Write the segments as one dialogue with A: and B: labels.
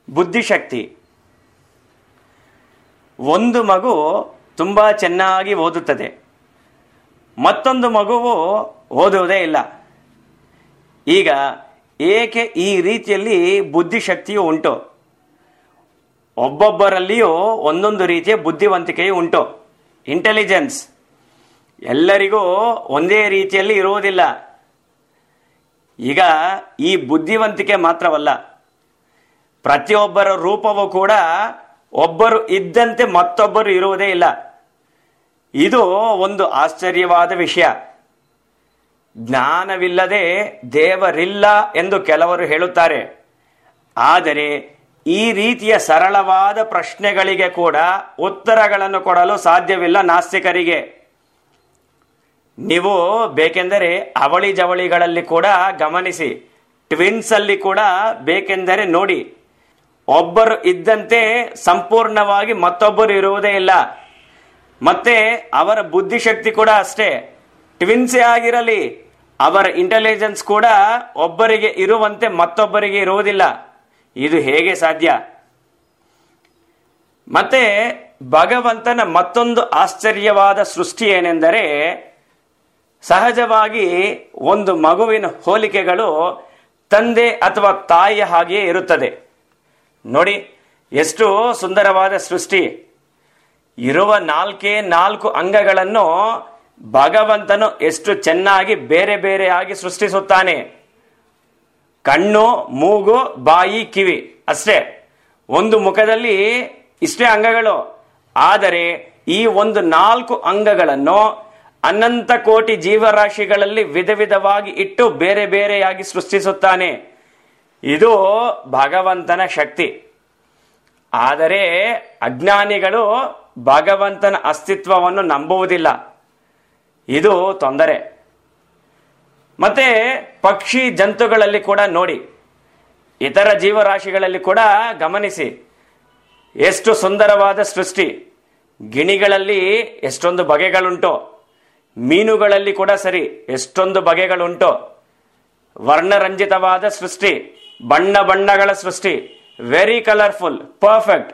A: ಬುದ್ಧಿಶಕ್ತಿ ಒಂದು ಮಗು ತುಂಬ ಚೆನ್ನಾಗಿ ಓದುತ್ತದೆ ಮತ್ತೊಂದು ಮಗುವು ಓದುವುದೇ ಇಲ್ಲ ಈಗ ಏಕೆ ಈ ರೀತಿಯಲ್ಲಿ ಬುದ್ಧಿಶಕ್ತಿಯು ಉಂಟು ಒಬ್ಬೊಬ್ಬರಲ್ಲಿಯೂ ಒಂದೊಂದು ರೀತಿಯ ಬುದ್ಧಿವಂತಿಕೆಯು ಉಂಟು ಇಂಟೆಲಿಜೆನ್ಸ್ ಎಲ್ಲರಿಗೂ ಒಂದೇ ರೀತಿಯಲ್ಲಿ ಇರುವುದಿಲ್ಲ ಈಗ ಈ ಬುದ್ಧಿವಂತಿಕೆ ಮಾತ್ರವಲ್ಲ ಪ್ರತಿಯೊಬ್ಬರ ರೂಪವೂ ಕೂಡ ಒಬ್ಬರು ಇದ್ದಂತೆ ಮತ್ತೊಬ್ಬರು ಇರುವುದೇ ಇಲ್ಲ ಇದು ಒಂದು ಆಶ್ಚರ್ಯವಾದ ವಿಷಯ ಜ್ಞಾನವಿಲ್ಲದೆ ದೇವರಿಲ್ಲ ಎಂದು ಕೆಲವರು ಹೇಳುತ್ತಾರೆ ಆದರೆ ಈ ರೀತಿಯ ಸರಳವಾದ ಪ್ರಶ್ನೆಗಳಿಗೆ ಕೂಡ ಉತ್ತರಗಳನ್ನು ಕೊಡಲು ಸಾಧ್ಯವಿಲ್ಲ ನಾಸ್ತಿಕರಿಗೆ ನೀವು ಬೇಕೆಂದರೆ ಅವಳಿ ಜವಳಿಗಳಲ್ಲಿ ಕೂಡ ಗಮನಿಸಿ ಟ್ವಿನ್ಸ್ ಅಲ್ಲಿ ಕೂಡ ಬೇಕೆಂದರೆ ನೋಡಿ ಒಬ್ಬರು ಇದ್ದಂತೆ ಸಂಪೂರ್ಣವಾಗಿ ಮತ್ತೊಬ್ಬರು ಇರುವುದೇ ಇಲ್ಲ ಮತ್ತೆ ಅವರ ಬುದ್ಧಿಶಕ್ತಿ ಕೂಡ ಅಷ್ಟೇ ಟ್ವಿನ್ಸೇ ಆಗಿರಲಿ ಅವರ ಇಂಟೆಲಿಜೆನ್ಸ್ ಕೂಡ ಒಬ್ಬರಿಗೆ ಇರುವಂತೆ ಮತ್ತೊಬ್ಬರಿಗೆ ಇರುವುದಿಲ್ಲ ಇದು ಹೇಗೆ ಸಾಧ್ಯ ಮತ್ತೆ ಭಗವಂತನ ಮತ್ತೊಂದು ಆಶ್ಚರ್ಯವಾದ ಸೃಷ್ಟಿ ಏನೆಂದರೆ ಸಹಜವಾಗಿ ಒಂದು ಮಗುವಿನ ಹೋಲಿಕೆಗಳು ತಂದೆ ಅಥವಾ ತಾಯಿಯ ಹಾಗೆಯೇ ಇರುತ್ತದೆ ನೋಡಿ ಎಷ್ಟು ಸುಂದರವಾದ ಸೃಷ್ಟಿ ಇರುವ ನಾಲ್ಕೇ ನಾಲ್ಕು ಅಂಗಗಳನ್ನು ಭಗವಂತನು ಎಷ್ಟು ಚೆನ್ನಾಗಿ ಬೇರೆ ಬೇರೆಯಾಗಿ ಸೃಷ್ಟಿಸುತ್ತಾನೆ ಕಣ್ಣು ಮೂಗು ಬಾಯಿ ಕಿವಿ ಅಷ್ಟೇ ಒಂದು ಮುಖದಲ್ಲಿ ಇಷ್ಟೇ ಅಂಗಗಳು ಆದರೆ ಈ ಒಂದು ನಾಲ್ಕು ಅಂಗಗಳನ್ನು ಅನಂತ ಕೋಟಿ ಜೀವರಾಶಿಗಳಲ್ಲಿ ವಿಧ ವಿಧವಾಗಿ ಇಟ್ಟು ಬೇರೆ ಬೇರೆಯಾಗಿ ಸೃಷ್ಟಿಸುತ್ತಾನೆ ಇದು ಭಗವಂತನ ಶಕ್ತಿ ಆದರೆ ಅಜ್ಞಾನಿಗಳು ಭಗವಂತನ ಅಸ್ತಿತ್ವವನ್ನು ನಂಬುವುದಿಲ್ಲ ಇದು ತೊಂದರೆ ಮತ್ತೆ ಪಕ್ಷಿ ಜಂತುಗಳಲ್ಲಿ ಕೂಡ ನೋಡಿ ಇತರ ಜೀವರಾಶಿಗಳಲ್ಲಿ ಕೂಡ ಗಮನಿಸಿ ಎಷ್ಟು ಸುಂದರವಾದ ಸೃಷ್ಟಿ ಗಿಣಿಗಳಲ್ಲಿ ಎಷ್ಟೊಂದು ಬಗೆಗಳುಂಟು ಮೀನುಗಳಲ್ಲಿ ಕೂಡ ಸರಿ ಎಷ್ಟೊಂದು ಬಗೆಗಳುಂಟು ವರ್ಣರಂಜಿತವಾದ ಸೃಷ್ಟಿ ಬಣ್ಣ ಬಣ್ಣಗಳ ಸೃಷ್ಟಿ ವೆರಿ ಕಲರ್ಫುಲ್ ಪರ್ಫೆಕ್ಟ್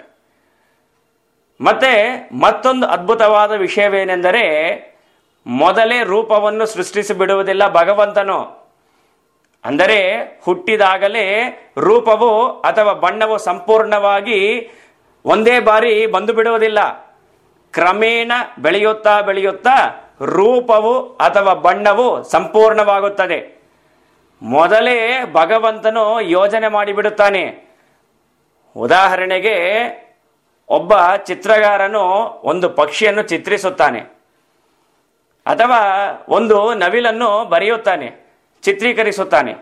A: ಮತ್ತೆ ಮತ್ತೊಂದು ಅದ್ಭುತವಾದ ವಿಷಯವೇನೆಂದರೆ ಮೊದಲೇ ರೂಪವನ್ನು ಸೃಷ್ಟಿಸಿ ಬಿಡುವುದಿಲ್ಲ ಭಗವಂತನು ಅಂದರೆ ಹುಟ್ಟಿದಾಗಲೇ ರೂಪವು ಅಥವಾ ಬಣ್ಣವು ಸಂಪೂರ್ಣವಾಗಿ ಒಂದೇ ಬಾರಿ ಬಂದು ಬಿಡುವುದಿಲ್ಲ ಕ್ರಮೇಣ ಬೆಳೆಯುತ್ತಾ ಬೆಳೆಯುತ್ತಾ ರೂಪವು ಅಥವಾ ಬಣ್ಣವು ಸಂಪೂರ್ಣವಾಗುತ್ತದೆ ಮೊದಲೇ ಭಗವಂತನು ಯೋಜನೆ ಮಾಡಿಬಿಡುತ್ತಾನೆ ಉದಾಹರಣೆಗೆ ಒಬ್ಬ ಚಿತ್ರಗಾರನು ಒಂದು ಪಕ್ಷಿಯನ್ನು ಚಿತ್ರಿಸುತ್ತಾನೆ ಅಥವಾ ಒಂದು ನವಿಲನ್ನು ಬರೆಯುತ್ತಾನೆ ಚಿತ್ರೀಕರಿಸುತ್ತಾನೆ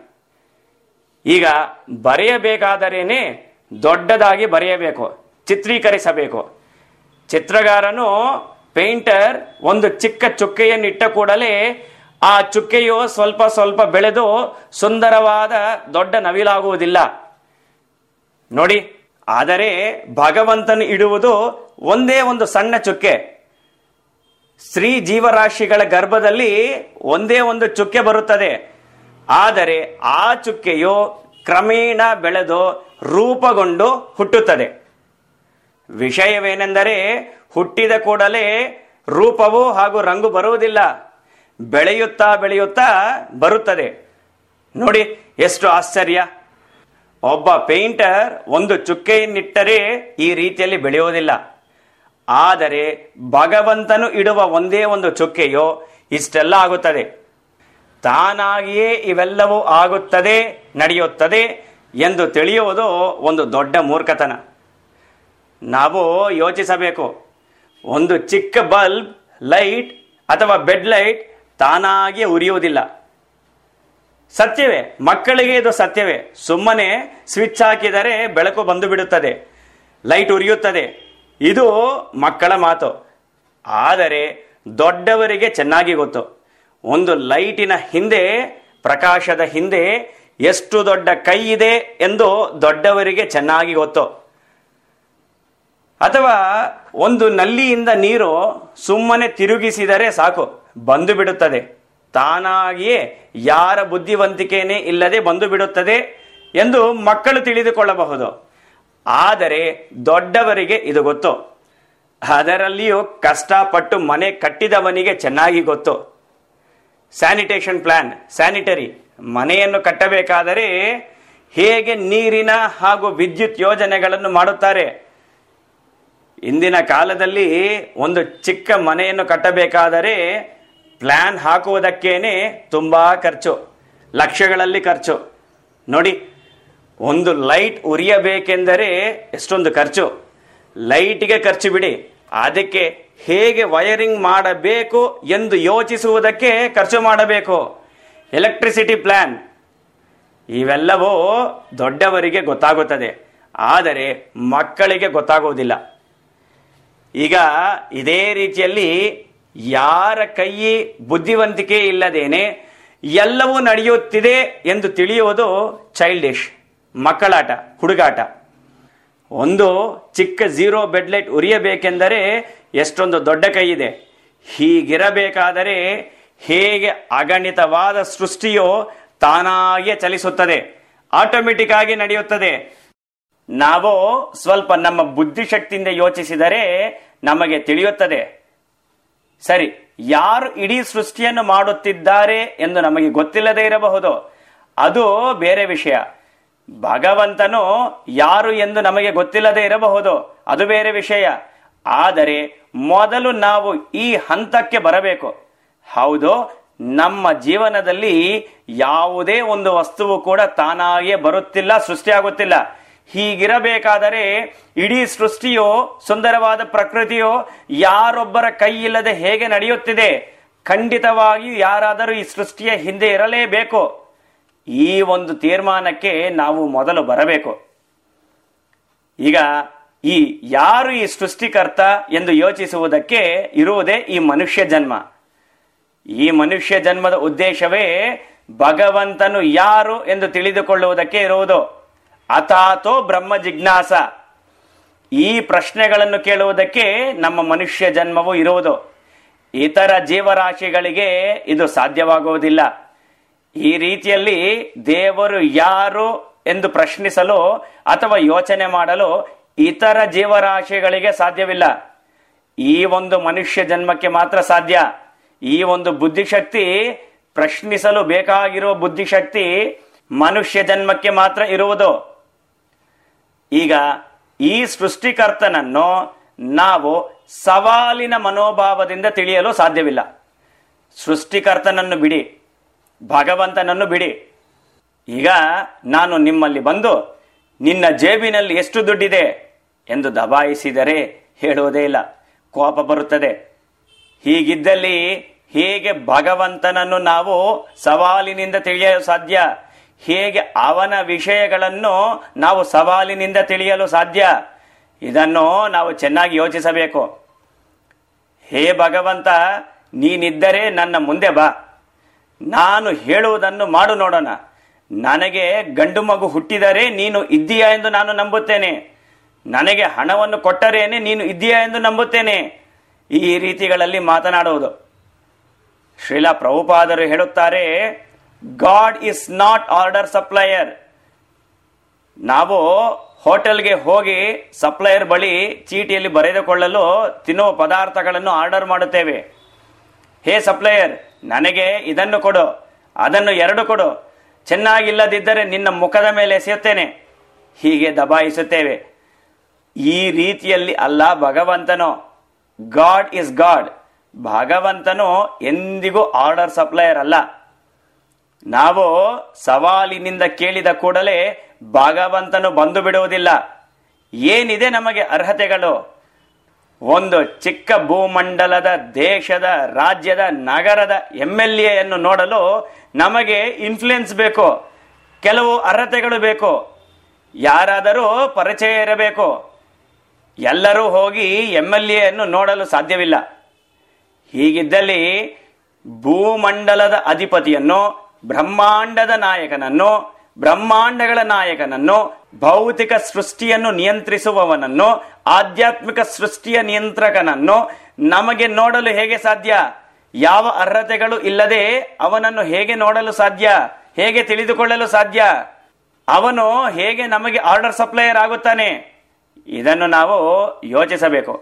A: ಈಗ ಬರೆಯಬೇಕಾದರೇನೆ ದೊಡ್ಡದಾಗಿ ಬರೆಯಬೇಕು ಚಿತ್ರೀಕರಿಸಬೇಕು ಚಿತ್ರಗಾರನು ಪೇಂಟರ್ ಒಂದು ಚಿಕ್ಕ ಚುಕ್ಕೆಯನ್ನಿಟ್ಟ ಕೂಡಲೇ ಆ ಚುಕ್ಕೆಯು ಸ್ವಲ್ಪ ಸ್ವಲ್ಪ ಬೆಳೆದು ಸುಂದರವಾದ ದೊಡ್ಡ ನವಿಲಾಗುವುದಿಲ್ಲ ನೋಡಿ ಆದರೆ ಭಗವಂತನು ಇಡುವುದು ಒಂದೇ ಒಂದು ಸಣ್ಣ ಚುಕ್ಕೆ ಸ್ತ್ರೀ ಜೀವರಾಶಿಗಳ ಗರ್ಭದಲ್ಲಿ ಒಂದೇ ಒಂದು ಚುಕ್ಕೆ ಬರುತ್ತದೆ ಆದರೆ ಆ ಚುಕ್ಕೆಯು ಕ್ರಮೇಣ ಬೆಳೆದು ರೂಪಗೊಂಡು ಹುಟ್ಟುತ್ತದೆ ವಿಷಯವೇನೆಂದರೆ ಹುಟ್ಟಿದ ಕೂಡಲೇ ರೂಪವು ಹಾಗೂ ರಂಗು ಬರುವುದಿಲ್ಲ ಬೆಳೆಯುತ್ತಾ ಬೆಳೆಯುತ್ತಾ ಬರುತ್ತದೆ ನೋಡಿ ಎಷ್ಟು ಆಶ್ಚರ್ಯ ಒಬ್ಬ ಪೇಂಟರ್ ಒಂದು ಚುಕ್ಕೆಯನ್ನಿಟ್ಟರೆ ಈ ರೀತಿಯಲ್ಲಿ ಬೆಳೆಯುವುದಿಲ್ಲ ಆದರೆ ಭಗವಂತನು ಇಡುವ ಒಂದೇ ಒಂದು ಚುಕ್ಕೆಯು ಇಷ್ಟೆಲ್ಲ ಆಗುತ್ತದೆ ತಾನಾಗಿಯೇ ಇವೆಲ್ಲವೂ ಆಗುತ್ತದೆ ನಡೆಯುತ್ತದೆ ಎಂದು ತಿಳಿಯುವುದು ಒಂದು ದೊಡ್ಡ ಮೂರ್ಖತನ ನಾವು ಯೋಚಿಸಬೇಕು ಒಂದು ಚಿಕ್ಕ ಬಲ್ಬ್ ಲೈಟ್ ಅಥವಾ ಬೆಡ್ ಲೈಟ್ ತಾನಾಗಿಯೇ ಉರಿಯುವುದಿಲ್ಲ ಸತ್ಯವೇ ಮಕ್ಕಳಿಗೆ ಇದು ಸತ್ಯವೇ ಸುಮ್ಮನೆ ಸ್ವಿಚ್ ಹಾಕಿದರೆ ಬೆಳಕು ಬಂದು ಬಿಡುತ್ತದೆ ಲೈಟ್ ಉರಿಯುತ್ತದೆ ಇದು ಮಕ್ಕಳ ಮಾತು ಆದರೆ ದೊಡ್ಡವರಿಗೆ ಚೆನ್ನಾಗಿ ಗೊತ್ತು ಒಂದು ಲೈಟಿನ ಹಿಂದೆ ಪ್ರಕಾಶದ ಹಿಂದೆ ಎಷ್ಟು ದೊಡ್ಡ ಕೈ ಇದೆ ಎಂದು ದೊಡ್ಡವರಿಗೆ ಚೆನ್ನಾಗಿ ಗೊತ್ತು ಅಥವಾ ಒಂದು ನಲ್ಲಿಯಿಂದ ನೀರು ಸುಮ್ಮನೆ ತಿರುಗಿಸಿದರೆ ಸಾಕು ಬಂದು ಬಿಡುತ್ತದೆ ತಾನಾಗಿಯೇ ಯಾರ ಬುದ್ಧಿವಂತಿಕೆಯೇ ಇಲ್ಲದೆ ಬಂದು ಬಿಡುತ್ತದೆ ಎಂದು ಮಕ್ಕಳು ತಿಳಿದುಕೊಳ್ಳಬಹುದು ಆದರೆ ದೊಡ್ಡವರಿಗೆ ಇದು ಗೊತ್ತು ಅದರಲ್ಲಿಯೂ ಕಷ್ಟಪಟ್ಟು ಮನೆ ಕಟ್ಟಿದವನಿಗೆ ಚೆನ್ನಾಗಿ ಗೊತ್ತು ಸ್ಯಾನಿಟೇಷನ್ ಪ್ಲಾನ್ ಸ್ಯಾನಿಟರಿ ಮನೆಯನ್ನು ಕಟ್ಟಬೇಕಾದರೆ ಹೇಗೆ ನೀರಿನ ಹಾಗೂ ವಿದ್ಯುತ್ ಯೋಜನೆಗಳನ್ನು ಮಾಡುತ್ತಾರೆ ಇಂದಿನ ಕಾಲದಲ್ಲಿ ಒಂದು ಚಿಕ್ಕ ಮನೆಯನ್ನು ಕಟ್ಟಬೇಕಾದರೆ ಪ್ಲಾನ್ ಹಾಕುವುದಕ್ಕೇನೆ ತುಂಬಾ ಖರ್ಚು ಲಕ್ಷಗಳಲ್ಲಿ ಖರ್ಚು ನೋಡಿ ಒಂದು ಲೈಟ್ ಉರಿಯಬೇಕೆಂದರೆ ಎಷ್ಟೊಂದು ಖರ್ಚು ಲೈಟ್ಗೆ ಖರ್ಚು ಬಿಡಿ ಅದಕ್ಕೆ ಹೇಗೆ ವಯರಿಂಗ್ ಮಾಡಬೇಕು ಎಂದು ಯೋಚಿಸುವುದಕ್ಕೆ ಖರ್ಚು ಮಾಡಬೇಕು ಎಲೆಕ್ಟ್ರಿಸಿಟಿ ಪ್ಲಾನ್ ಇವೆಲ್ಲವೂ ದೊಡ್ಡವರಿಗೆ ಗೊತ್ತಾಗುತ್ತದೆ ಆದರೆ ಮಕ್ಕಳಿಗೆ ಗೊತ್ತಾಗುವುದಿಲ್ಲ ಈಗ ಇದೇ ರೀತಿಯಲ್ಲಿ ಯಾರ ಕೈ ಬುದ್ಧಿವಂತಿಕೆ ಇಲ್ಲದೇನೆ ಎಲ್ಲವೂ ನಡೆಯುತ್ತಿದೆ ಎಂದು ತಿಳಿಯುವುದು ಚೈಲ್ಡಿಶ್ ಮಕ್ಕಳಾಟ ಹುಡುಗಾಟ ಒಂದು ಚಿಕ್ಕ ಝೀರೋ ಬೆಡ್ಲೈಟ್ ಉರಿಯಬೇಕೆಂದರೆ ಎಷ್ಟೊಂದು ದೊಡ್ಡ ಕೈ ಇದೆ ಹೀಗಿರಬೇಕಾದರೆ ಹೇಗೆ ಅಗಣಿತವಾದ ಸೃಷ್ಟಿಯು ತಾನಾಗಿಯೇ ಚಲಿಸುತ್ತದೆ ಆಟೋಮೆಟಿಕ್ ಆಗಿ ನಡೆಯುತ್ತದೆ ನಾವು ಸ್ವಲ್ಪ ನಮ್ಮ ಬುದ್ಧಿಶಕ್ತಿಯಿಂದ ಯೋಚಿಸಿದರೆ ನಮಗೆ ತಿಳಿಯುತ್ತದೆ ಸರಿ ಯಾರು ಇಡೀ ಸೃಷ್ಟಿಯನ್ನು ಮಾಡುತ್ತಿದ್ದಾರೆ ಎಂದು ನಮಗೆ ಗೊತ್ತಿಲ್ಲದೆ ಇರಬಹುದು ಅದು ಬೇರೆ ವಿಷಯ ಭಗವಂತನು ಯಾರು ಎಂದು ನಮಗೆ ಗೊತ್ತಿಲ್ಲದೆ ಇರಬಹುದು ಅದು ಬೇರೆ ವಿಷಯ ಆದರೆ ಮೊದಲು ನಾವು ಈ ಹಂತಕ್ಕೆ ಬರಬೇಕು ಹೌದು ನಮ್ಮ ಜೀವನದಲ್ಲಿ ಯಾವುದೇ ಒಂದು ವಸ್ತುವು ಕೂಡ ತಾನಾಗಿಯೇ ಬರುತ್ತಿಲ್ಲ ಸೃಷ್ಟಿಯಾಗುತ್ತಿಲ್ಲ ಹೀಗಿರಬೇಕಾದರೆ ಇಡೀ ಸೃಷ್ಟಿಯು ಸುಂದರವಾದ ಪ್ರಕೃತಿಯು ಯಾರೊಬ್ಬರ ಕೈ ಇಲ್ಲದೆ ಹೇಗೆ ನಡೆಯುತ್ತಿದೆ ಖಂಡಿತವಾಗಿ ಯಾರಾದರೂ ಈ ಸೃಷ್ಟಿಯ ಹಿಂದೆ ಇರಲೇಬೇಕು ಈ ಒಂದು ತೀರ್ಮಾನಕ್ಕೆ ನಾವು ಮೊದಲು ಬರಬೇಕು ಈಗ ಈ ಯಾರು ಈ ಸೃಷ್ಟಿಕರ್ತ ಎಂದು ಯೋಚಿಸುವುದಕ್ಕೆ ಇರುವುದೇ ಈ ಮನುಷ್ಯ ಜನ್ಮ ಈ ಮನುಷ್ಯ ಜನ್ಮದ ಉದ್ದೇಶವೇ ಭಗವಂತನು ಯಾರು ಎಂದು ತಿಳಿದುಕೊಳ್ಳುವುದಕ್ಕೆ ಇರುವುದು ಅಥಾತೋ ಬ್ರಹ್ಮ ಜಿಜ್ಞಾಸ ಈ ಪ್ರಶ್ನೆಗಳನ್ನು ಕೇಳುವುದಕ್ಕೆ ನಮ್ಮ ಮನುಷ್ಯ ಜನ್ಮವು ಇರುವುದು ಇತರ ಜೀವರಾಶಿಗಳಿಗೆ ಇದು ಸಾಧ್ಯವಾಗುವುದಿಲ್ಲ ಈ ರೀತಿಯಲ್ಲಿ ದೇವರು ಯಾರು ಎಂದು ಪ್ರಶ್ನಿಸಲು ಅಥವಾ ಯೋಚನೆ ಮಾಡಲು ಇತರ ಜೀವರಾಶಿಗಳಿಗೆ ಸಾಧ್ಯವಿಲ್ಲ ಈ ಒಂದು ಮನುಷ್ಯ ಜನ್ಮಕ್ಕೆ ಮಾತ್ರ ಸಾಧ್ಯ ಈ ಒಂದು ಬುದ್ಧಿಶಕ್ತಿ ಪ್ರಶ್ನಿಸಲು ಬೇಕಾಗಿರುವ ಬುದ್ಧಿಶಕ್ತಿ ಮನುಷ್ಯ ಜನ್ಮಕ್ಕೆ ಮಾತ್ರ ಇರುವುದು ಈಗ ಈ ಸೃಷ್ಟಿಕರ್ತನನ್ನು ನಾವು ಸವಾಲಿನ ಮನೋಭಾವದಿಂದ ತಿಳಿಯಲು ಸಾಧ್ಯವಿಲ್ಲ ಸೃಷ್ಟಿಕರ್ತನನ್ನು ಬಿಡಿ ಭಗವಂತನನ್ನು ಬಿಡಿ ಈಗ ನಾನು ನಿಮ್ಮಲ್ಲಿ ಬಂದು ನಿನ್ನ ಜೇಬಿನಲ್ಲಿ ಎಷ್ಟು ದುಡ್ಡಿದೆ ಎಂದು ದಬಾಯಿಸಿದರೆ ಹೇಳುವುದೇ ಇಲ್ಲ ಕೋಪ ಬರುತ್ತದೆ ಹೀಗಿದ್ದಲ್ಲಿ ಹೇಗೆ ಭಗವಂತನನ್ನು ನಾವು ಸವಾಲಿನಿಂದ ತಿಳಿಯಲು ಸಾಧ್ಯ ಹೇಗೆ ಅವನ ವಿಷಯಗಳನ್ನು ನಾವು ಸವಾಲಿನಿಂದ ತಿಳಿಯಲು ಸಾಧ್ಯ ಇದನ್ನು ನಾವು ಚೆನ್ನಾಗಿ ಯೋಚಿಸಬೇಕು ಹೇ ಭಗವಂತ ನೀನಿದ್ದರೆ ನನ್ನ ಮುಂದೆ ಬಾ ನಾನು ಹೇಳುವುದನ್ನು ಮಾಡು ನೋಡೋಣ ನನಗೆ ಗಂಡು ಮಗು ಹುಟ್ಟಿದರೆ ನೀನು ಇದ್ದೀಯಾ ಎಂದು ನಾನು ನಂಬುತ್ತೇನೆ ನನಗೆ ಹಣವನ್ನು ಕೊಟ್ಟರೇನೆ ನೀನು ಇದ್ದೀಯಾ ಎಂದು ನಂಬುತ್ತೇನೆ ಈ ರೀತಿಗಳಲ್ಲಿ ಮಾತನಾಡುವುದು ಶ್ರೀಲ ಪ್ರಭುಪಾದರು ಹೇಳುತ್ತಾರೆ God is not order supplier ನಾವು ಹೋಟೆಲ್ಗೆ ಹೋಗಿ ಸಪ್ಲೈಯರ್ ಬಳಿ ಚೀಟಿಯಲ್ಲಿ ಬರೆದುಕೊಳ್ಳಲು ತಿನ್ನುವ ಪದಾರ್ಥಗಳನ್ನು ಆರ್ಡರ್ ಮಾಡುತ್ತೇವೆ ಹೇ ಸಪ್ಲೈಯರ್ ನನಗೆ ಇದನ್ನು ಕೊಡು ಅದನ್ನು ಎರಡು ಕೊಡು ಚೆನ್ನಾಗಿಲ್ಲದಿದ್ದರೆ ನಿನ್ನ ಮುಖದ ಮೇಲೆ ಎಸೆಯುತ್ತೇನೆ ಹೀಗೆ ದಬಾಯಿಸುತ್ತೇವೆ ಈ ರೀತಿಯಲ್ಲಿ ಅಲ್ಲ ಭಗವಂತನು ಗಾಡ್ ಇಸ್ ಗಾಡ್ ಭಗವಂತನು ಎಂದಿಗೂ ಆರ್ಡರ್ ಸಪ್ಲೈಯರ್ ಅಲ್ಲ ನಾವು ಸವಾಲಿನಿಂದ ಕೇಳಿದ ಕೂಡಲೇ ಭಗವಂತನು ಬಂದು ಬಿಡುವುದಿಲ್ಲ ಏನಿದೆ ನಮಗೆ ಅರ್ಹತೆಗಳು ಒಂದು ಚಿಕ್ಕ ಭೂಮಂಡಲದ ದೇಶದ ರಾಜ್ಯದ ನಗರದ ಎಂ ಎಲ್ ಎಯನ್ನು ನೋಡಲು ನಮಗೆ ಇನ್ಫ್ಲುಯೆನ್ಸ್ ಬೇಕು ಕೆಲವು ಅರ್ಹತೆಗಳು ಬೇಕು ಯಾರಾದರೂ ಪರಿಚಯ ಇರಬೇಕು ಎಲ್ಲರೂ ಹೋಗಿ ಎಂ ಎಲ್ ಎಯನ್ನು ನೋಡಲು ಸಾಧ್ಯವಿಲ್ಲ ಹೀಗಿದ್ದಲ್ಲಿ ಭೂಮಂಡಲದ ಅಧಿಪತಿಯನ್ನು ಬ್ರಹ್ಮಾಂಡದ ನಾಯಕನನ್ನು ಬ್ರಹ್ಮಾಂಡಗಳ ನಾಯಕನನ್ನು ಭೌತಿಕ ಸೃಷ್ಟಿಯನ್ನು ನಿಯಂತ್ರಿಸುವವನನ್ನು ಆಧ್ಯಾತ್ಮಿಕ ಸೃಷ್ಟಿಯ ನಿಯಂತ್ರಕನನ್ನು ನಮಗೆ ನೋಡಲು ಹೇಗೆ ಸಾಧ್ಯ ಯಾವ ಅರ್ಹತೆಗಳು ಇಲ್ಲದೆ ಅವನನ್ನು ಹೇಗೆ ನೋಡಲು ಸಾಧ್ಯ ಹೇಗೆ ತಿಳಿದುಕೊಳ್ಳಲು ಸಾಧ್ಯ ಅವನು ಹೇಗೆ ನಮಗೆ ಆರ್ಡರ್ ಸಪ್ಲೈಯರ್ ಆಗುತ್ತಾನೆ ಇದನ್ನು ನಾವು ಯೋಚಿಸಬೇಕು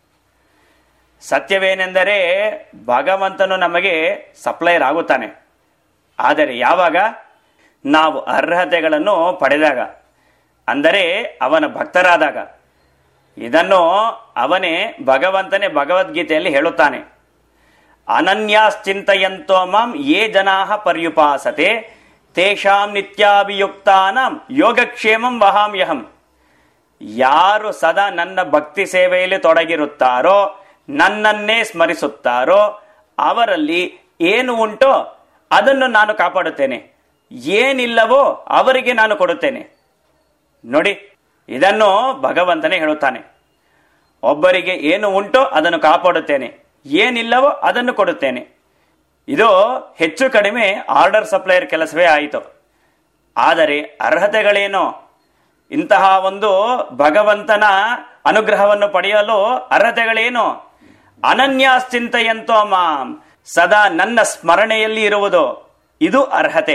A: ಸತ್ಯವೇನೆಂದರೆ ಭಗವಂತನು ನಮಗೆ ಸಪ್ಲೈಯರ್ ಆಗುತ್ತಾನೆ ಆದರೆ ಯಾವಾಗ ನಾವು ಅರ್ಹತೆಗಳನ್ನು ಪಡೆದಾಗ ಅಂದರೆ ಅವನ ಭಕ್ತರಾದಾಗ ಇದನ್ನು ಅವನೇ ಭಗವಂತನೇ ಭಗವದ್ಗೀತೆಯಲ್ಲಿ ಹೇಳುತ್ತಾನೆ ಅನನ್ಯಾಶ್ಚಿಂತಯಂತೋ ಮಾಂ ಯೇ ಜನಾ ಪರ್ಯುಪಾಸತೆ ತೇಷಾಂ ನಿತ್ಯಾಭಿಯುಕ್ತಾನಾಂ ಯೋಗಕ್ಷೇಮಂ ವಹಾಮ್ಯಹಂ ಯಾರು ಸದಾ ನನ್ನ ಭಕ್ತಿ ಸೇವೆಯಲ್ಲಿ ತೊಡಗಿರುತ್ತಾರೋ ನನ್ನನ್ನೇ ಸ್ಮರಿಸುತ್ತಾರೋ ಅವರಲ್ಲಿ ಏನು ಉಂಟೋ ಅದನ್ನು ನಾನು ಕಾಪಾಡುತ್ತೇನೆ ಏನಿಲ್ಲವೋ ಅವರಿಗೆ ನಾನು ಕೊಡುತ್ತೇನೆ ನೋಡಿ ಇದನ್ನು ಭಗವಂತನೇ ಹೇಳುತ್ತಾನೆ ಒಬ್ಬರಿಗೆ ಏನು ಉಂಟೋ ಅದನ್ನು ಕಾಪಾಡುತ್ತೇನೆ ಏನಿಲ್ಲವೋ ಅದನ್ನು ಕೊಡುತ್ತೇನೆ ಇದು ಹೆಚ್ಚು ಕಡಿಮೆ ಆರ್ಡರ್ ಸಪ್ಲೈಯರ್ ಕೆಲಸವೇ ಆಯಿತು ಆದರೆ ಅರ್ಹತೆಗಳೇನು ಇಂತಹ ಒಂದು ಭಗವಂತನ ಅನುಗ್ರಹವನ್ನು ಪಡೆಯಲು ಅರ್ಹತೆಗಳೇನು ಅನನ್ಯಾಶ್ಚಿಂತೆಯಂತೋ ಮಾಂ ಸದಾ ನನ್ನ ಸ್ಮರಣೆಯಲ್ಲಿ ಇರುವುದು ಇದು ಅರ್ಹತೆ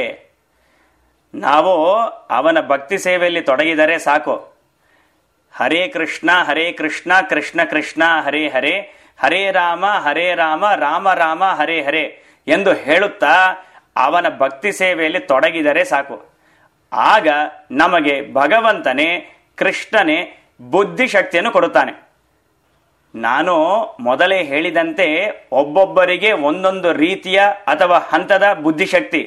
A: ನಾವು ಅವನ ಭಕ್ತಿ ಸೇವೆಯಲ್ಲಿ ತೊಡಗಿದರೆ ಸಾಕು ಹರೇ ಕೃಷ್ಣ ಹರೇ ಕೃಷ್ಣ ಕೃಷ್ಣ ಕೃಷ್ಣ ಹರೇ ಹರೇ ಹರೇ ರಾಮ ಹರೇ ರಾಮ ರಾಮ ರಾಮ ಹರೇ ಹರೇ ಎಂದು ಹೇಳುತ್ತಾ ಅವನ ಭಕ್ತಿ ಸೇವೆಯಲ್ಲಿ ತೊಡಗಿದರೆ ಸಾಕು ಆಗ ನಮಗೆ ಭಗವಂತನೇ ಕೃಷ್ಣನೇ ಬುದ್ಧಿಶಕ್ತಿಯನ್ನು ಕೊಡುತ್ತಾನೆ ನಾನು ಮೊದಲೇ ಹೇಳಿದಂತೆ ಒಬ್ಬೊಬ್ಬರಿಗೆ ಒಂದೊಂದು ರೀತಿಯ ಅಥವಾ ಹಂತದ ಬುದ್ಧಿಶಕ್ತಿ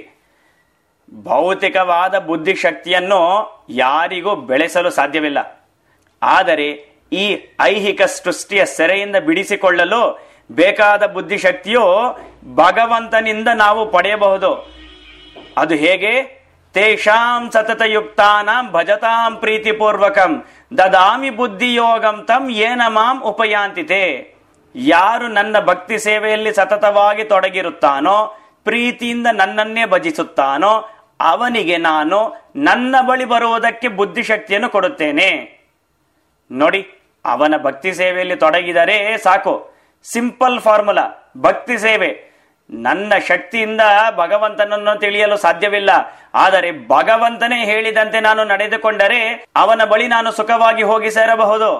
A: ಭೌತಿಕವಾದ ಬುದ್ಧಿಶಕ್ತಿಯನ್ನು ಯಾರಿಗೂ ಬೆಳೆಸಲು ಸಾಧ್ಯವಿಲ್ಲ ಆದರೆ ಈ ಐಹಿಕ ಸೃಷ್ಟಿಯ ಸೆರೆಯಿಂದ ಬಿಡಿಸಿಕೊಳ್ಳಲು ಬೇಕಾದ ಬುದ್ಧಿಶಕ್ತಿಯು ಭಗವಂತನಿಂದ ನಾವು ಪಡೆಯಬಹುದು ಅದು ಹೇಗೆ ತೇಷಾಂ ಸತತಯುಕ್ತಾನಾಂ ಭಜತಾಂ ಪ್ರೀತಿಪೂರ್ವಕಂ ದದಾಮಿ ಬುದ್ಧಿಯೋಗಂ ತಂ ಏನ ಮಾಂ ಉಪಯಾಂತಿತೆ ಯಾರು ನನ್ನ ಭಕ್ತಿ ಸೇವೆಯಲ್ಲಿ ಸತತವಾಗಿ ತೊಡಗಿರುತ್ತಾನೋ ಪ್ರೀತಿಯಿಂದ ನನ್ನನ್ನೇ ಭಜಿಸುತ್ತಾನೋ ಅವನಿಗೆ ನಾನು ನನ್ನ ಬಳಿ ಬರುವುದಕ್ಕೆ ಬುದ್ಧಿಶಕ್ತಿಯನ್ನು ಕೊಡುತ್ತೇನೆ ನೋಡಿ ಅವನ ಭಕ್ತಿ ಸೇವೆಯಲ್ಲಿ ತೊಡಗಿದರೆ ಸಾಕು ಸಿಂಪಲ್ ಫಾರ್ಮುಲಾ ಭಕ್ತಿ ಸೇವೆ ನನ್ನ ಶಕ್ತಿಯಿಂದ ಭಗವಂತನನ್ನು ತಿಳಿಯಲು ಸಾಧ್ಯವಿಲ್ಲ ಆದರೆ ಭಗವಂತನೇ ಹೇಳಿದಂತೆ ನಾನು ನಡೆದುಕೊಂಡರೆ ಅವನ ಬಳಿ ನಾನು ಸುಖವಾಗಿ ಹೋಗಿ ಸೇರಬಹುದು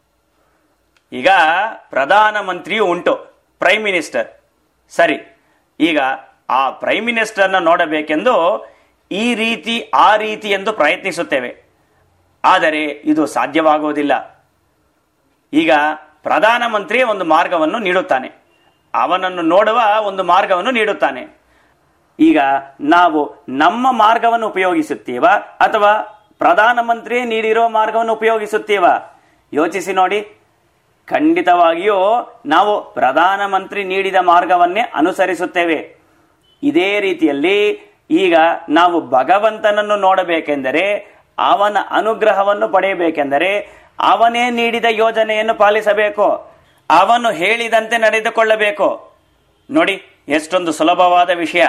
A: ಈಗ ಪ್ರಧಾನ ಮಂತ್ರಿಯು ಉಂಟು ಪ್ರೈಮ್ ಮಿನಿಸ್ಟರ್ ಸರಿ ಈಗ ಆ ಪ್ರೈಮ್ ಮಿನಿಸ್ಟರ್ನ ನೋಡಬೇಕೆಂದು ಈ ರೀತಿ ಆ ರೀತಿ ಎಂದು ಪ್ರಯತ್ನಿಸುತ್ತೇವೆ ಆದರೆ ಇದು ಸಾಧ್ಯವಾಗುವುದಿಲ್ಲ ಈಗ ಪ್ರಧಾನಮಂತ್ರಿ ಒಂದು ಮಾರ್ಗವನ್ನು ನೀಡುತ್ತಾನೆ ಅವನನ್ನು ನೋಡುವ ಒಂದು ಮಾರ್ಗವನ್ನು ನೀಡುತ್ತಾನೆ ಈಗ ನಾವು ನಮ್ಮ ಮಾರ್ಗವನ್ನು ಉಪಯೋಗಿಸುತ್ತೀವ ಅಥವಾ ಪ್ರಧಾನಮಂತ್ರಿ ನೀಡಿರೋ ಮಾರ್ಗವನ್ನು ಉಪಯೋಗಿಸುತ್ತೀವ ಯೋಚಿಸಿ ನೋಡಿ ಖಂಡಿತವಾಗಿಯೂ ನಾವು ಪ್ರಧಾನಮಂತ್ರಿ ನೀಡಿದ ಮಾರ್ಗವನ್ನೇ ಅನುಸರಿಸುತ್ತೇವೆ ಇದೇ ರೀತಿಯಲ್ಲಿ ಈಗ ನಾವು ಭಗವಂತನನ್ನು ನೋಡಬೇಕೆಂದರೆ ಅವನ ಅನುಗ್ರಹವನ್ನು ಪಡೆಯಬೇಕೆಂದರೆ ಅವನೇ ನೀಡಿದ ಯೋಜನೆಯನ್ನು ಪಾಲಿಸಬೇಕು ಅವನು ಹೇಳಿದಂತೆ ನಡೆದುಕೊಳ್ಳಬೇಕು ನೋಡಿ ಎಷ್ಟೊಂದು ಸುಲಭವಾದ ವಿಷಯ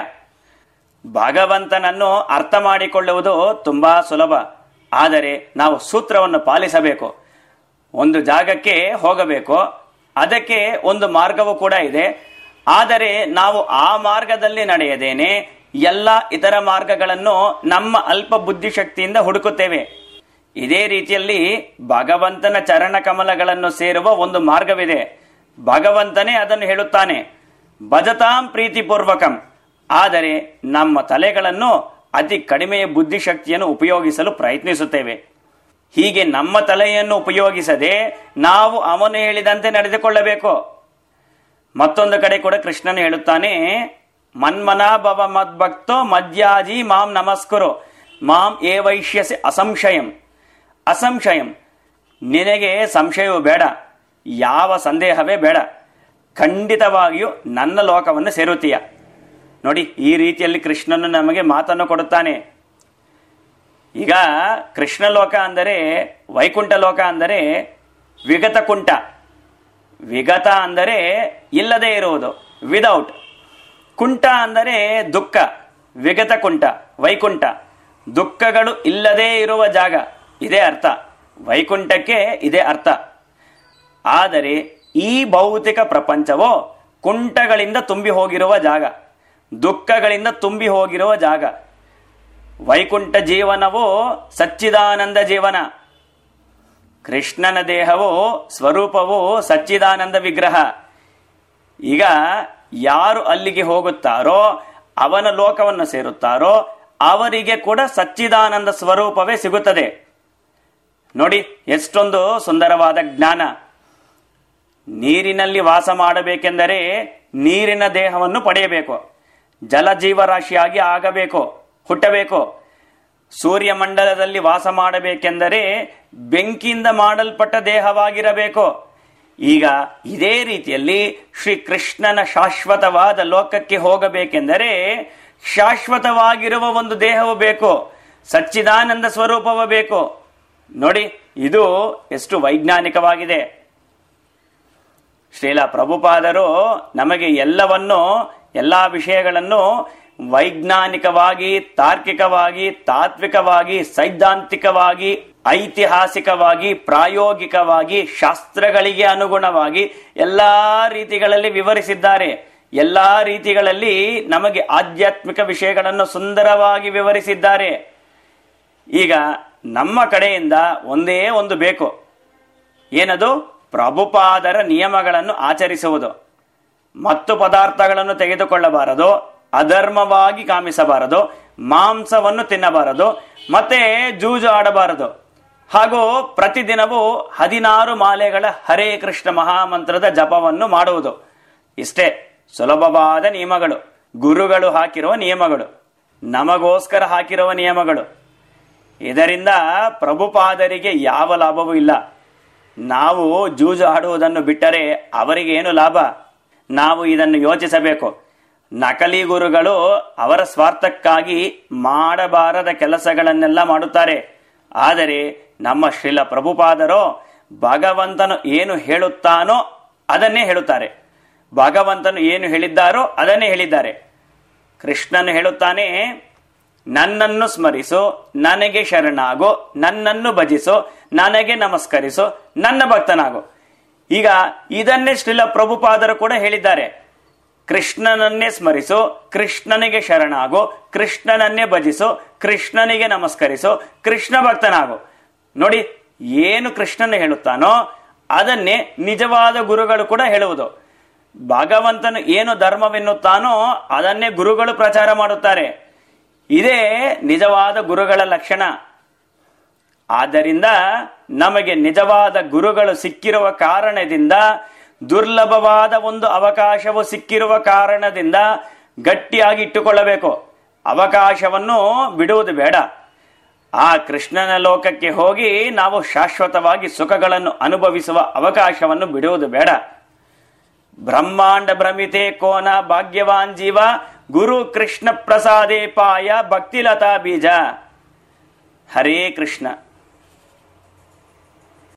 A: ಭಗವಂತನನ್ನು ಅರ್ಥ ಮಾಡಿಕೊಳ್ಳುವುದು ತುಂಬಾ ಸುಲಭ ಆದರೆ ನಾವು ಸೂತ್ರವನ್ನು ಪಾಲಿಸಬೇಕು ಒಂದು ಜಾಗಕ್ಕೆ ಹೋಗಬೇಕು ಅದಕ್ಕೆ ಒಂದು ಮಾರ್ಗವೂ ಕೂಡ ಇದೆ ಆದರೆ ನಾವು ಆ ಮಾರ್ಗದಲ್ಲಿ ನಡೆಯದೇನೆ ಎಲ್ಲ ಇತರ ಮಾರ್ಗಗಳನ್ನು ನಮ್ಮ ಅಲ್ಪ ಬುದ್ಧಿಶಕ್ತಿಯಿಂದ ಹುಡುಕುತ್ತೇವೆ ಇದೇ ರೀತಿಯಲ್ಲಿ ಭಗವಂತನ ಚರಣ ಕಮಲಗಳನ್ನು ಸೇರುವ ಒಂದು ಮಾರ್ಗವಿದೆ ಭಗವಂತನೇ ಅದನ್ನು ಹೇಳುತ್ತಾನೆ ಭಜತಾಂ ಪ್ರೀತಿಪೂರ್ವಕಂ ಆದರೆ ನಮ್ಮ ತಲೆಗಳನ್ನು ಅತಿ ಕಡಿಮೆಯ ಬುದ್ಧಿಶಕ್ತಿಯನ್ನು ಉಪಯೋಗಿಸಲು ಪ್ರಯತ್ನಿಸುತ್ತೇವೆ ಹೀಗೆ ನಮ್ಮ ತಲೆಯನ್ನು ಉಪಯೋಗಿಸದೆ ನಾವು ಅವನು ಹೇಳಿದಂತೆ ನಡೆದುಕೊಳ್ಳಬೇಕು ಮತ್ತೊಂದು ಕಡೆ ಕೂಡ ಕೃಷ್ಣನು ಹೇಳುತ್ತಾನೆ ಮನ್ಮನ ಭವ ಮದ್ಭಕ್ತೋ ಮದ್ಯಾಜಿ ಮಾಂ ನಮಸ್ಕುರು ಮಾಂ ಏ ವೈಶ್ಯಸಿ ಅಸಂಶಯಂ ಅಸಂಶಯಂ ನಿನಗೆ ಸಂಶಯವು ಬೇಡ ಯಾವ ಸಂದೇಹವೇ ಬೇಡ ಖಂಡಿತವಾಗಿಯೂ ನನ್ನ ಲೋಕವನ್ನು ಸೇರುತ್ತೀಯ ನೋಡಿ ಈ ರೀತಿಯಲ್ಲಿ ಕೃಷ್ಣನು ನಮಗೆ ಮಾತನ್ನು ಕೊಡುತ್ತಾನೆ ಈಗ ಕೃಷ್ಣ ಲೋಕ ಅಂದರೆ ವೈಕುಂಠ ಲೋಕ ಅಂದರೆ ವಿಗತ ಕುಂಟ ವಿಗತ ಅಂದರೆ ಇಲ್ಲದೆ ಇರುವುದು ವಿದೌಟ್ ಕುಂಟ ಅಂದರೆ ದುಃಖ ವಿಗತ ಕುಂಟ ವೈಕುಂಠ ದುಃಖಗಳು ಇಲ್ಲದೇ ಇರುವ ಜಾಗ ಇದೇ ಅರ್ಥ ವೈಕುಂಠಕ್ಕೆ ಇದೇ ಅರ್ಥ ಆದರೆ ಈ ಭೌತಿಕ ಪ್ರಪಂಚವೋ ಕುಂಟಗಳಿಂದ ತುಂಬಿ ಹೋಗಿರುವ ಜಾಗ ದುಃಖಗಳಿಂದ ತುಂಬಿ ಹೋಗಿರುವ ಜಾಗ ವೈಕುಂಠ ಜೀವನವು ಸಚ್ಚಿದಾನಂದ ಜೀವನ ಕೃಷ್ಣನ ದೇಹವು ಸ್ವರೂಪವು ಸಚ್ಚಿದಾನಂದ ವಿಗ್ರಹ ಈಗ ಯಾರು ಅಲ್ಲಿಗೆ ಹೋಗುತ್ತಾರೋ ಅವನ ಲೋಕವನ್ನು ಸೇರುತ್ತಾರೋ ಅವರಿಗೆ ಕೂಡ ಸಚ್ಚಿದಾನಂದ ಸ್ವರೂಪವೇ ಸಿಗುತ್ತದೆ ನೋಡಿ ಎಷ್ಟೊಂದು ಸುಂದರವಾದ ಜ್ಞಾನ ನೀರಿನಲ್ಲಿ ವಾಸ ಮಾಡಬೇಕೆಂದರೆ ನೀರಿನ ದೇಹವನ್ನು ಪಡೆಯಬೇಕು ಜಲಜೀವರಾಶಿಯಾಗಿ ಆಗಬೇಕು ಹುಟ್ಟಬೇಕು ಸೂರ್ಯಮಂಡಲದಲ್ಲಿ ವಾಸ ಮಾಡಬೇಕೆಂದರೆ ಬೆಂಕಿಯಿಂದ ಮಾಡಲ್ಪಟ್ಟ ದೇಹವಾಗಿರಬೇಕು ಈಗ ಇದೇ ರೀತಿಯಲ್ಲಿ ಶ್ರೀ ಕೃಷ್ಣನ ಶಾಶ್ವತವಾದ ಲೋಕಕ್ಕೆ ಹೋಗಬೇಕೆಂದರೆ ಶಾಶ್ವತವಾಗಿರುವ ಒಂದು ದೇಹವು ಬೇಕು ಸಚ್ಚಿದಾನಂದ ಸ್ವರೂಪವ ಬೇಕು ನೋಡಿ ಇದು ಎಷ್ಟು ವೈಜ್ಞಾನಿಕವಾಗಿದೆ ಶ್ರೀಲ ಪ್ರಭುಪಾದರು ನಮಗೆ ಎಲ್ಲವನ್ನು ಎಲ್ಲಾ ವಿಷಯಗಳನ್ನು ವೈಜ್ಞಾನಿಕವಾಗಿ ತಾರ್ಕಿಕವಾಗಿ ತಾತ್ವಿಕವಾಗಿ ಸೈದ್ಧಾಂತಿಕವಾಗಿ ಐತಿಹಾಸಿಕವಾಗಿ ಪ್ರಾಯೋಗಿಕವಾಗಿ ಶಾಸ್ತ್ರಗಳಿಗೆ ಅನುಗುಣವಾಗಿ ಎಲ್ಲಾ ರೀತಿಗಳಲ್ಲಿ ವಿವರಿಸಿದ್ದಾರೆ ಎಲ್ಲಾ ರೀತಿಗಳಲ್ಲಿ ನಮಗೆ ಆಧ್ಯಾತ್ಮಿಕ ವಿಷಯಗಳನ್ನು ಸುಂದರವಾಗಿ ವಿವರಿಸಿದ್ದಾರೆ ಈಗ ನಮ್ಮ ಕಡೆಯಿಂದ ಒಂದೇ ಒಂದು ಬೇಕು ಏನದು ಪ್ರಭುಪಾದರ ನಿಯಮಗಳನ್ನು ಆಚರಿಸುವುದು ಮತ್ತು ಪದಾರ್ಥಗಳನ್ನು ತೆಗೆದುಕೊಳ್ಳಬಾರದು ಅಧರ್ಮವಾಗಿ ಕಾಮಿಸಬಾರದು ಮಾಂಸವನ್ನು ತಿನ್ನಬಾರದು ಮತ್ತೆ ಜೂಜು ಆಡಬಾರದು ಹಾಗೂ ಪ್ರತಿದಿನವೂ ಹದಿನಾರು ಮಾಲೆಗಳ ಹರೇ ಕೃಷ್ಣ ಮಹಾಮಂತ್ರದ ಜಪವನ್ನು ಮಾಡುವುದು ಇಷ್ಟೇ ಸುಲಭವಾದ ನಿಯಮಗಳು ಗುರುಗಳು ಹಾಕಿರುವ ನಿಯಮಗಳು ನಮಗೋಸ್ಕರ ಹಾಕಿರುವ ನಿಯಮಗಳು ಇದರಿಂದ ಪ್ರಭುಪಾದರಿಗೆ ಯಾವ ಲಾಭವೂ ಇಲ್ಲ ನಾವು ಜೂಜು ಆಡುವುದನ್ನು ಬಿಟ್ಟರೆ ಅವರಿಗೆ ಏನು ಲಾಭ ನಾವು ಇದನ್ನು ಯೋಚಿಸಬೇಕು ನಕಲಿ ಗುರುಗಳು ಅವರ ಸ್ವಾರ್ಥಕ್ಕಾಗಿ ಮಾಡಬಾರದ ಕೆಲಸಗಳನ್ನೆಲ್ಲ ಮಾಡುತ್ತಾರೆ ಆದರೆ ನಮ್ಮ ಶ್ರೀಲ ಪ್ರಭುಪಾದರೋ ಭಗವಂತನು ಏನು ಹೇಳುತ್ತಾನೋ ಅದನ್ನೇ ಹೇಳುತ್ತಾರೆ ಭಗವಂತನು ಏನು ಹೇಳಿದ್ದಾರೋ ಅದನ್ನೇ ಹೇಳಿದ್ದಾರೆ ಕೃಷ್ಣನು ಹೇಳುತ್ತಾನೆ ನನ್ನನ್ನು ಸ್ಮರಿಸು ನನಗೆ ಶರಣಾಗು ನನ್ನನ್ನು ಭಜಿಸು ನನಗೆ ನಮಸ್ಕರಿಸು ನನ್ನ ಭಕ್ತನಾಗು ಈಗ ಇದನ್ನೇ ಶ್ರೀಲ ಪ್ರಭುಪಾದರು ಕೂಡ ಹೇಳಿದ್ದಾರೆ ಕೃಷ್ಣನನ್ನೇ ಸ್ಮರಿಸು ಕೃಷ್ಣನಿಗೆ ಶರಣಾಗು ಕೃಷ್ಣನನ್ನೇ ಭಜಿಸು ಕೃಷ್ಣನಿಗೆ ನಮಸ್ಕರಿಸು ಕೃಷ್ಣ ಭಕ್ತನಾಗು ನೋಡಿ ಏನು ಕೃಷ್ಣನು ಹೇಳುತ್ತಾನೋ ಅದನ್ನೇ ನಿಜವಾದ ಗುರುಗಳು ಕೂಡ ಹೇಳುವುದು ಭಗವಂತನು ಏನು ಧರ್ಮವೆನ್ನುತ್ತಾನೋ ಅದನ್ನೇ ಗುರುಗಳು ಪ್ರಚಾರ ಮಾಡುತ್ತಾರೆ ಇದೇ ನಿಜವಾದ ಗುರುಗಳ ಲಕ್ಷಣ ಆದ್ದರಿಂದ ನಮಗೆ ನಿಜವಾದ ಗುರುಗಳು ಸಿಕ್ಕಿರುವ ಕಾರಣದಿಂದ ದುರ್ಲಭವಾದ ಒಂದು ಅವಕಾಶವು ಸಿಕ್ಕಿರುವ ಕಾರಣದಿಂದ ಗಟ್ಟಿಯಾಗಿ ಇಟ್ಟುಕೊಳ್ಳಬೇಕು ಅವಕಾಶವನ್ನು ಬಿಡುವುದು ಬೇಡ ಆ ಕೃಷ್ಣನ ಲೋಕಕ್ಕೆ ಹೋಗಿ ನಾವು ಶಾಶ್ವತವಾಗಿ ಸುಖಗಳನ್ನು ಅನುಭವಿಸುವ ಅವಕಾಶವನ್ನು ಬಿಡುವುದು ಬೇಡ ಬ್ರಹ್ಮಾಂಡ ಭ್ರಮಿತೆ ಕೋನ ಭಾಗ್ಯವಾನ್ ಜೀವ ಗುರು ಕೃಷ್ಣ ಪ್ರಸಾದೇ ಪಾಯ ಭಕ್ತಿಲತಾ ಬೀಜ ಹರೇ ಕೃಷ್ಣ